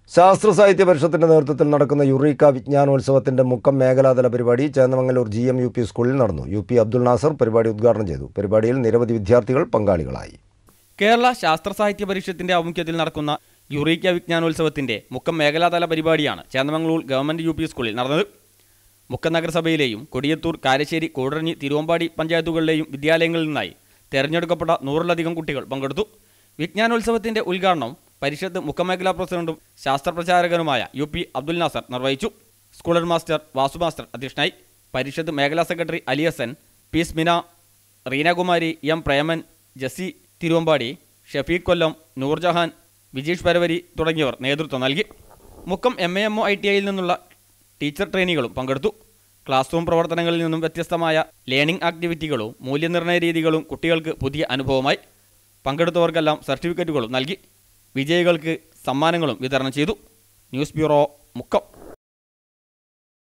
ശാസ്ത്ര സാഹിത്യ പരിഷത്തിന്റെ നേതൃത്വത്തിൽ നടക്കുന്ന യുറീക്ക വിജ്ഞാനോത്സവത്തിന്റെ മുക്കം മേഖലാതല പരിപാടി Chennamangalur G M U P സ്കൂളിൽ നടന്നു യു പി അബ്ദുൾ നാസർ പരിപാടി ഉദ്ഘാടനം ചെയ്തു പരിപാടിയിൽ നിരവധി വിദ്യാർത്ഥികൾ പങ്കാളികളായി കേരള ശാസ്ത്ര സാഹിത്യ പരിഷത്തിന്റെ ആഭിമുഖ്യത്തിൽ നടക്കുന്ന യുറീക്ക വിജ്ഞാനോത്സവത്തിന്റെ മുക്കം മേഖലാതല പരിപാടിയാണ് ചേന്നമംഗളൂർ ഗവൺമെന്റ് യു പി സ്കൂളിൽ നടന്നത് മുക്കം നഗരസഭയിലെയും കൊടിയത്തൂർ കാരശ്ശേരി കൂടരഞ്ഞി തിരുവമ്പാടി പഞ്ചായത്തുകളിലെയും വിദ്യാലയങ്ങളിൽ നിന്നായി തെരഞ്ഞെടുക്കപ്പെട്ട നൂറിലധികം കുട്ടികൾ പങ്കെടുത്തു വിജ്ഞാനോത്സവത്തിന്റെ ഉദ്ഘാടനം പരിഷത്ത് മുക്കം മേഖലാ പ്രസിഡന്റും ശാസ്ത്രപ്രചാരകനുമായ യു പി അബ്ദുൽ നാസർ നിർവഹിച്ചു school head master Vasu master അധ്യക്ഷനായി പരിഷത്ത് മേഖലാ secretary Aliyasan P Smina Reenakumari M Preman Jessy Thiruvambady Shafeeq കൊല്ലം നൂർജഹാൻ വിജീഷ് പരവരി തുടങ്ങിയവർ നേതൃത്വം നൽകി Mukkam M A M O I T ഐയിൽ നിന്നുള്ള ടീച്ചർ ട്രെയിനികളും പങ്കെടുത്തു ക്ലാസ് റൂം പ്രവർത്തനങ്ങളിൽ നിന്നും വ്യത്യസ്തമായ ലേണിംഗ് ആക്ടിവിറ്റികളും മൂല്യനിർണ്ണയ രീതികളും കുട്ടികൾക്ക് പുതിയ അനുഭവമായി പങ്കെടുത്തവർക്കെല്ലാം സർട്ടിഫിക്കറ്റുകളും നൽകി വിജയികൾക്ക് സമ്മാനങ്ങളും വിതരണം ചെയ്തു ന്യൂസ് ബ്യൂറോ മുക്കം